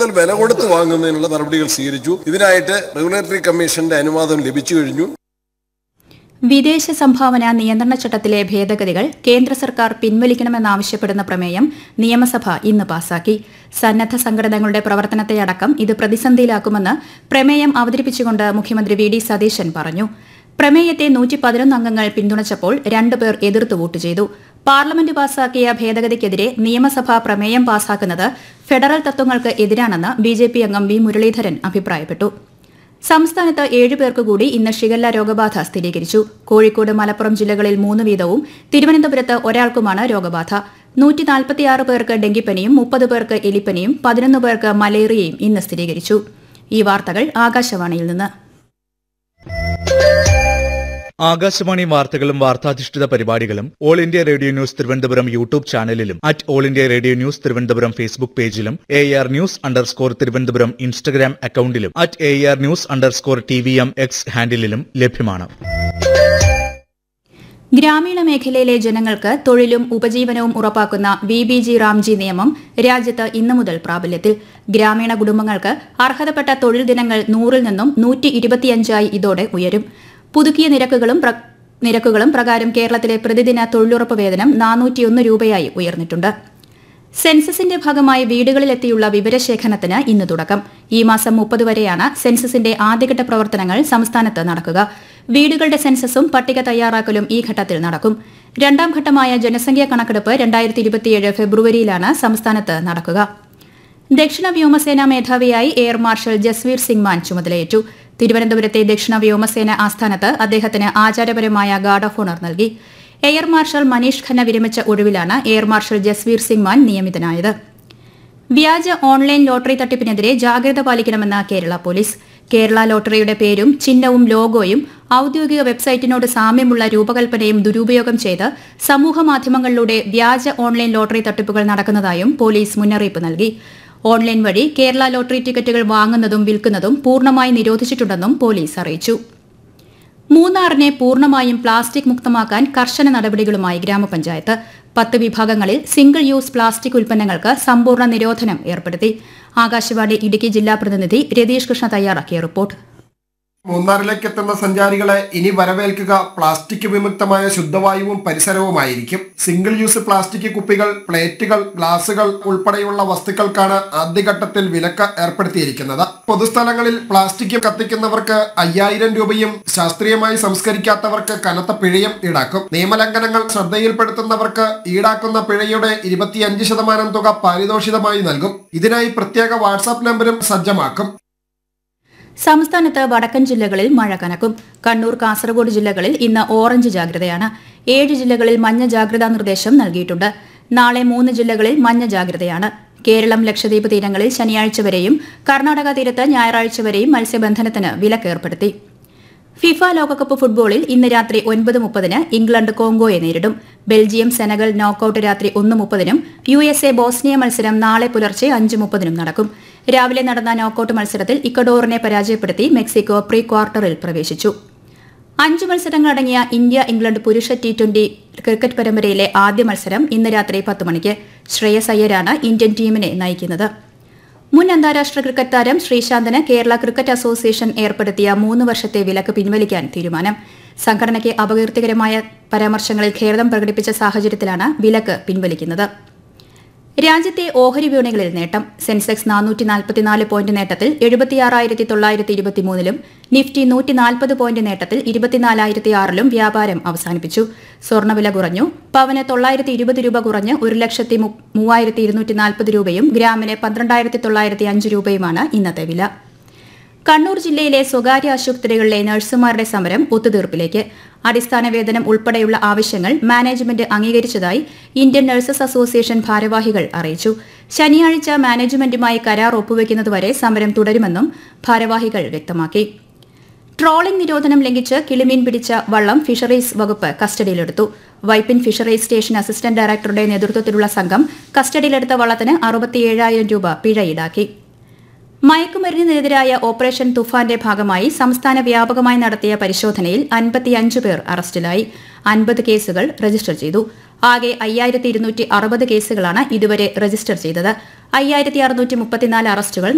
കൂടുതൽ വില കൊടുത്ത് വാങ്ങുന്നതിനുള്ള നടപടികൾ സ്വീകരിച്ചു ഇതിനായിട്ട് റെഗുലേറ്ററി കമ്മീഷന്റെ അനുവാദം ലഭിച്ചു കഴിഞ്ഞു വിദേശ സംഭാവന നിയന്ത്രണ ചട്ടത്തിലെ ഭേദഗതികൾ കേന്ദ്ര സർക്കാർ പിൻവലിക്കണമെന്നാവശ്യപ്പെടുന്ന പ്രമേയം നിയമസഭ ഇന്ന് പാസാക്കി സന്നദ്ധ സംഘടനകളുടെ പ്രവർത്തനത്തെയടക്കം ഇത് പ്രതിസന്ധിയിലാക്കുമെന്ന് പ്രമേയം അവതരിപ്പിച്ചുകൊണ്ട് മുഖ്യമന്ത്രി വി ഡി സതീശൻ പറഞ്ഞു പ്രമേയത്തെ നൂറ്റി പതിനൊന്ന് അംഗങ്ങൾ പിന്തുണച്ചപ്പോൾ രണ്ടുപേർ എതിർത്ത് വോട്ട് ചെയ്തു പാർലമെന്റ് പാസാക്കിയ ഭേദഗതിക്കെതിരെ നിയമസഭ പ്രമേയം പാസാക്കുന്നത് ഫെഡറൽ തത്വങ്ങൾക്ക് എതിരാണെന്ന് ബിജെപി അംഗം വി മുരളീധരൻ അഭിപ്രായപ്പെട്ടു സംസ്ഥാനത്ത് ഏഴുപേർക്ക് കൂടി ഇന്ന് ഷിഗല്ല രോഗബാധ സ്ഥിരീകരിച്ചു കോഴിക്കോട് മലപ്പുറം ജില്ലകളിൽ മൂന്ന് വീതവും തിരുവനന്തപുരത്ത് ഒരാൾക്കുമാണ് രോഗബാധ നൂറ്റി നാൽപ്പത്തിയാറ് പേർക്ക് ഡെങ്കിപ്പനിയും മുപ്പത് പേർക്ക് എലിപ്പനിയും പതിനൊന്ന് പേർക്ക് മലേറിയയും ഇന്ന് സ്ഥിരീകരിച്ചു ഈ വാർത്തകൾ ആകാശവാണിയിൽ നിന്ന് ആകാശവാണി വാർത്തകളും വാർത്താധിഷ്ഠിത പരിപാടികളും all India radio news Thiruvananthapuram YouTube ചാനലിലും at all India radio news Thiruvananthapuram Facebook പേജിലും A R news underscore Thiruvananthapuram Instagram അക്കൌണ്ടിലും at A R news underscore T V M X ഹാൻഡിലും ലഭ്യമാണ് ഗ്രാമീണ മേഖലയിലെ ജനങ്ങൾക്ക് തൊഴിലും ഉപജീവനവും ഉറപ്പാക്കുന്ന വി ബി ജി റാംജി നിയമം രാജ്യത്ത് ഇന്നു മുതൽ പ്രാബല്യത്തിൽ ഗ്രാമീണ കുടുംബങ്ങൾക്ക് അർഹതപ്പെട്ട തൊഴിൽ ദിനങ്ങൾ നൂറിൽ നിന്നും നൂറ്റി ഇരുപത്തിയഞ്ചായി ഇതോടെ ഉയരും പുതുക്കിയ നിരക്കുകളും പ്ര- നിരക്കുകളും പ്രകാരം കേരളത്തിലെ പ്രതിദിന തൊഴിലുറപ്പ് വേതനം നാനൂറ്റിയൊന്ന് രൂപയായി ഉയർന്നിട്ടുണ്ട് സെൻസസിന്റെ ഭാഗമായി വീടുകളിലെത്തിയുള്ള വിവരശേഖരണത്തിന് ഇന്ന് തുടക്കം ഈ മാസം മുപ്പത് വരെയാണ് സെൻസസിന്റെ ആദ്യഘട്ട പ്രവർത്തനങ്ങൾ സംസ്ഥാനത്ത് നടക്കുക വീടുകളുടെ സെൻസസും പട്ടിക തയ്യാറാക്കലും ഈ ഘട്ടത്തിൽ നടക്കും രണ്ടാം ഘട്ടമായ ജനസംഖ്യാ കണക്കെടുപ്പ് രണ്ടായിരത്തി ഇരുപത്തിയേഴ് ഫെബ്രുവരിയിലാണ് സംസ്ഥാനത്ത് നടക്കുക ദക്ഷിണ വ്യോമസേന മേധാവിയായി എയർ മാർഷൽ ജസ്വീർ സിംഗ് മാൻ ചുമതലയേറ്റു തിരുവനന്തപുരത്തെ ദക്ഷിണ വ്യോമസേന ആസ്ഥാനത്ത് അദ്ദേഹത്തിന് ആചാരപരമായ ഗാർഡ് ഓഫ് ഓണർ നൽകി എയർ മാർഷൽ മനീഷ് ഖന്ന വിരമിച്ച ഒഴിവിലാണ് എയർ മാർഷൽ ജസ്വീർ സിംഗ് മാൻ നിയമിതനായത് വ്യാജ ഓൺലൈൻ ലോട്ടറി തട്ടിപ്പിനെതിരെ ജാഗ്രത പാലിക്കണമെന്ന് കേരള പോലീസ് കേരള ലോട്ടറിയുടെ പേരും ചിഹ്നവും ലോഗോയും ഔദ്യോഗിക വെബ്സൈറ്റിനോട് സാമ്യമുള്ള രൂപകൽപ്പനയും ദുരുപയോഗം ചെയ്ത് സമൂഹ മാധ്യമങ്ങളിലൂടെ വ്യാജ ഓൺലൈൻ ലോട്ടറി തട്ടിപ്പുകൾ നടക്കുന്നതായും പോലീസ് മുന്നറിയിപ്പ് നൽകി ഓൺലൈൻ വഴി കേരള ലോട്ടറി ടിക്കറ്റുകൾ വാങ്ങുന്നതും വിൽക്കുന്നതും പൂർണ്ണമായി നിരോധിച്ചിട്ടുണ്ടെന്നും പോലീസ് അറിയിച്ചു മൂന്നാറിനെ പൂർണ്ണമായും പ്ലാസ്റ്റിക് മുക്തമാക്കാൻ കർശന നടപടികളുമായി ഗ്രാമപഞ്ചായത്ത് പത്ത് വിഭാഗങ്ങളിൽ സിംഗിൾ യൂസ് പ്ലാസ്റ്റിക് ഉൽപ്പന്നങ്ങൾക്ക് സമ്പൂർണ്ണ നിരോധനം ഏർപ്പെടുത്തി ആകാശവാണി ഇടുക്കി ജില്ലാ പ്രതിനിധി രതീഷ് കൃഷ്ണ തയ്യാറാക്കിയ റിപ്പോർട്ട് മൂന്നാറിലേക്ക് എത്തുന്ന സഞ്ചാരികളെ ഇനി വരവേൽക്കുക പ്ലാസ്റ്റിക് വിമുക്തമായ ശുദ്ധവായുവും പരിസരവുമായിരിക്കും സിംഗിൾ യൂസ് പ്ലാസ്റ്റിക് കുപ്പികൾ പ്ലേറ്റുകൾ ഗ്ലാസുകൾ ഉൾപ്പെടെയുള്ള വസ്തുക്കൾക്കാണ് ആദ്യഘട്ടത്തിൽ വിലക്ക് ഏർപ്പെടുത്തിയിരിക്കുന്നത് പൊതുസ്ഥലങ്ങളിൽ പ്ലാസ്റ്റിക് കത്തിക്കുന്നവർക്ക് അയ്യായിരം രൂപയും ശാസ്ത്രീയമായി സംസ്കരിക്കാത്തവർക്ക് കനത്ത പിഴയും ഈടാക്കും നിയമലംഘനങ്ങൾ ശ്രദ്ധയിൽപ്പെടുത്തുന്നവർക്ക് ഈടാക്കുന്ന പിഴയുടെ ഇരുപത്തിയഞ്ച് ശതമാനം തുക പാരിതോഷികമായി നൽകും ഇതിനായി പ്രത്യേക വാട്സാപ്പ് നമ്പരും സജ്ജമാക്കും സംസ്ഥാനത്ത് വടക്കൻ ജില്ലകളിൽ മഴ കനക്കും കണ്ണൂർ കാസർഗോഡ് ജില്ലകളിൽ ഇന്ന് ഓറഞ്ച് ജാഗ്രതയാണ് ഏഴ് ജില്ലകളിൽ മഞ്ഞ ജാഗ്രതാ നിർദ്ദേശം നൽകിയിട്ടുണ്ട് നാളെ മൂന്ന് ജില്ലകളിൽ മഞ്ഞ ജാഗ്രതയാണ് കേരളം ലക്ഷദ്വീപ് തീരങ്ങളിൽ ശനിയാഴ്ച വരെയും കർണാടക തീരത്ത് ഞായറാഴ്ച വരെയും മത്സ്യബന്ധനത്തിന് വിലക്കേർപ്പെടുത്തി ഫിഫ ലോകകപ്പ് ഫുട്ബോളിൽ ഇന്ന് രാത്രി ഒൻപത് മുപ്പതിന് ഇംഗ്ലണ്ട് കോങ്കോയെ നേരിടും ബെൽജിയം സെനഗൽ നോക്കൌട്ട് രാത്രി ഒന്ന് മുപ്പതിനും യു എസ് എ ബോസ്നിയ മത്സരം നാളെ പുലർച്ചെ അഞ്ച് മുപ്പതിനും നടക്കും രാവിലെ നടന്ന നോക്കൌട്ട് മത്സരത്തിൽ ഇക്കഡോറിനെ പരാജയപ്പെടുത്തി മെക്സിക്കോ പ്രീ ക്വാർട്ടറിൽ പ്രവേശിച്ചു അഞ്ച് മത്സരങ്ങളടങ്ങിയ ഇന്ത്യ ഇംഗ്ലണ്ട് പുരുഷ ടി ട്വന്റി ക്രിക്കറ്റ് പരമ്പരയിലെ ആദ്യ മത്സരം ഇന്ന് രാത്രി പത്ത് മണിക്ക് ശ്രേയസ് അയ്യരാണ് ഇന്ത്യൻ ടീമിനെ നയിക്കുന്നത് മുൻ അന്താരാഷ്ട്ര ക്രിക്കറ്റ് താരം ശ്രീശാന്തിന് കേരള ക്രിക്കറ്റ് അസോസിയേഷൻ ഏർപ്പെടുത്തിയ മൂന്ന് വർഷത്തെ വിലക്ക് പിൻവലിക്കാൻ തീരുമാനം സംഘടനയ്ക്ക് അപകീർത്തികരമായ പരാമർശങ്ങളിൽ ഖേദം പ്രകടിപ്പിച്ച സാഹചര്യത്തിലാണ് വിലക്ക് പിൻവലിക്കുന്നത് രാജ്യത്തെ ഓഹരി വിപണികളിൽ നേട്ടം സെൻസെക്സ് നാനൂറ്റി നാൽപ്പത്തിനാല് പോയിന്റ് നേട്ടത്തിൽ എഴുപത്തിയാറായിരത്തി തൊള്ളായിരത്തി ഇരുപത്തിമൂന്നിലും നിഫ്റ്റി നൂറ്റി നാൽപ്പത് പോയിന്റ് നേട്ടത്തിൽ ഇരുപത്തിനാലായിരത്തി ആറിലും വ്യാപാരം അവസാനിപ്പിച്ചു സ്വർണ്ണവില കുറഞ്ഞു പവന് തൊള്ളായിരത്തി ഇരുപത് രൂപ കുറഞ്ഞ് ഒരു ലക്ഷത്തി മു- മൂവായിരത്തി ഇരുന്നൂറ്റി നാൽപ്പത് രൂപയും ഗ്രാമിന് പന്ത്രണ്ടായിരത്തി തൊള്ളായിരത്തി അഞ്ച് രൂപയുമാണ് ഇന്നത്തെ വില കണ്ണൂർ ജില്ലയിലെ സ്വകാര്യ ആശുപത്രികളിലെ നഴ്സുമാരുടെ സമരം ഒത്തുതീർപ്പിലേക്ക് അടിസ്ഥാന വേതനം ഉൾപ്പെടെയുള്ള ആവശ്യങ്ങൾ മാനേജ്മെന്റ് അംഗീകരിച്ചതായി ഇന്ത്യൻ നഴ്സസ് അസോസിയേഷൻ ഭാരവാഹികൾ അറിയിച്ചു ശനിയാഴ്ച മാനേജ്മെന്റുമായി കരാർ ഒപ്പുവെക്കുന്നതുവരെ സമരം തുടരുമെന്നും ഭാരവാഹികൾ വ്യക്തമാക്കി ട്രോളിംഗ് നിരോധനം ലംഘിച്ച് കിളിമീൻ പിടിച്ച വള്ളം ഫിഷറീസ് വകുപ്പ് കസ്റ്റഡിയിലെടുത്തു വൈപ്പിൻ ഫിഷറീസ് സ്റ്റേഷൻ അസിസ്റ്റന്റ് ഡയറക്ടറുടെ നേതൃത്വത്തിലുള്ള സംഘം കസ്റ്റഡിയിലെടുത്ത വള്ളത്തിന് അറുപത്തിയേഴായിരം രൂപ പിഴ ഈടാക്കി മയക്കുമരുന്നിനെതിരായ ഓപ്പറേഷൻ തുഫാന്റെ ഭാഗമായി സംസ്ഥാന വ്യാപകമായി നടത്തിയ പരിശോധനയിൽ അൻപത്തിയഞ്ച് പേർ അറസ്റ്റിലായി അൻപത് കേസുകൾ രജിസ്റ്റർ ചെയ്തു ആകെ അയ്യായിരത്തി ഇരുന്നൂറ്റി അറുപത് കേസുകളാണ് ഇതുവരെ രജിസ്റ്റർ ചെയ്തത് അയ്യായിരത്തി അറുന്നൂറ്റി മുപ്പത്തിനാല് അറസ്റ്റുകൾ